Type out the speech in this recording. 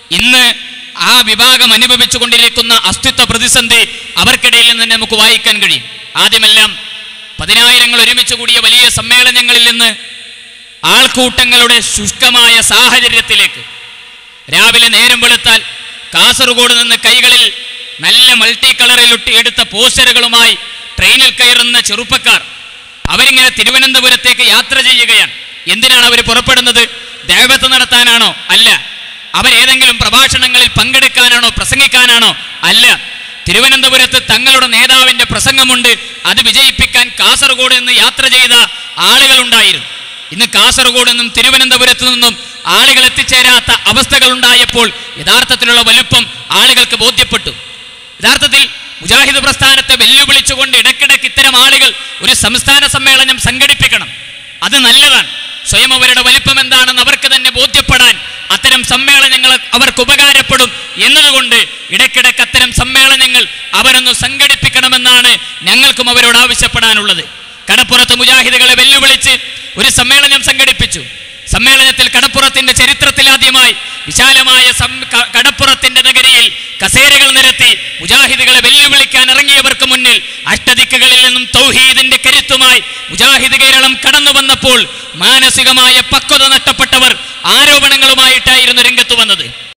ഇന്ന് ആ വിഭാഗം അനുഭവിച്ചു കൊണ്ടിരിക്കുന്ന അസ്തിത്വ പ്രതിസന്ധി അവർക്കിടയിൽ നിന്ന് തന്നെ നമുക്ക് വായിക്കാൻ കഴിയും ആദ്യമെല്ലാം പതിനായിരങ്ങൾ ഒരുമിച്ച് കൂടിയ വലിയ സമ്മേളനങ്ങളിൽ നിന്ന് ആൾക്കൂട്ടങ്ങളുടെ ശുഷ്കമായ സാഹചര്യത്തിലേക്ക് രാവിലെ നേരം വെളുത്താൽ കാസർഗോഡ് നിന്ന് കൈകളിൽ നല്ല മൾട്ടി കളറിലൊട്ടി എടുത്ത പോസ്റ്ററുകളുമായി ട്രെയിനിൽ കയറുന്ന ചെറുപ്പക്കാർ അവരിങ്ങനെ തിരുവനന്തപുരത്തേക്ക് യാത്ര ചെയ്യുകയാണ് എന്തിനാണ് അവർ പുറപ്പെടുന്നത് ദേവത്ത് നടത്താനാണോ അല്ല അവരേതെങ്കിലും പ്രഭാഷണങ്ങളിൽ പങ്കെടുക്കാനാണോ പ്രസംഗിക്കാനാണോ അല്ല തിരുവനന്തപുരത്ത് തങ്ങളുടെ നേതാവിന്റെ പ്രസംഗമുണ്ട് അത് വിജയിപ്പിക്കാൻ കാസർഗോഡ് നിന്ന് യാത്ര ചെയ്ത ആളുകളുണ്ടായിരുന്നു ഇന്ന് കാസർഗോഡ് നിന്നും തിരുവനന്തപുരത്ത് നിന്നും ആളുകൾ എത്തിച്ചേരാത്ത അവസ്ഥകൾ ഉണ്ടായപ്പോൾ യഥാർത്ഥത്തിലുള്ള വലുപ്പം ആളുകൾക്ക് ബോധ്യപ്പെട്ടു യഥാർത്ഥത്തിൽ മുജാഹിദ് പ്രസ്ഥാനത്തെ വെല്ലുവിളിച്ചുകൊണ്ട് ഇടയ്ക്കിടയ്ക്ക് ഇത്തരം ആളുകൾ ഒരു സംസ്ഥാന സമ്മേളനം സംഘടിപ്പിക്കണം അത് നല്ലതാണ് സ്വയം അവരുടെ വലിപ്പം എന്താണെന്ന് അവർക്ക് തന്നെ ബോധ്യപ്പെടാൻ അത്തരം സമ്മേളനങ്ങൾ അവർക്ക് ഉപകാരപ്പെടും എന്നതുകൊണ്ട് ഇടയ്ക്കിടയ്ക്ക് അത്തരം സമ്മേളനങ്ങൾ അവരൊന്ന് സംഘടിപ്പിക്കണമെന്നാണ് ഞങ്ങൾക്കും അവരോട് ആവശ്യപ്പെടാനുള്ളത് കടപ്പുറത്ത് മുജാഹിദുകളെ വെല്ലുവിളിച്ച് ഒരു സമ്മേളനം സംഘടിപ്പിച്ചു സമ്മേളനത്തിൽ കടപ്പുറത്തിന്റെ ചരിത്രത്തിൽ ആദ്യമായി വിശാലമായ സം- ക- കടപ്പുറത്തിന്റെ നഗരിയിൽ കസേരകൾ നിരത്തി മുജാഹിദുകളെ വെല്ലുവിളിക്കാൻ ഇറങ്ങിയവർക്ക് മുന്നിൽ അഷ്ടദിക്കുകളിൽ നിന്നും തൗഹീദിന്റെ കരുത്തുമായി മുജാഹിദ് കേരളം കടന്നു വന്നപ്പോൾ മാനസികമായ പക്വത നഷ്ടപ്പെട്ടവർ ആരോപണങ്ങളുമായിട്ടായിരുന്നു രംഗത്ത് വന്നത്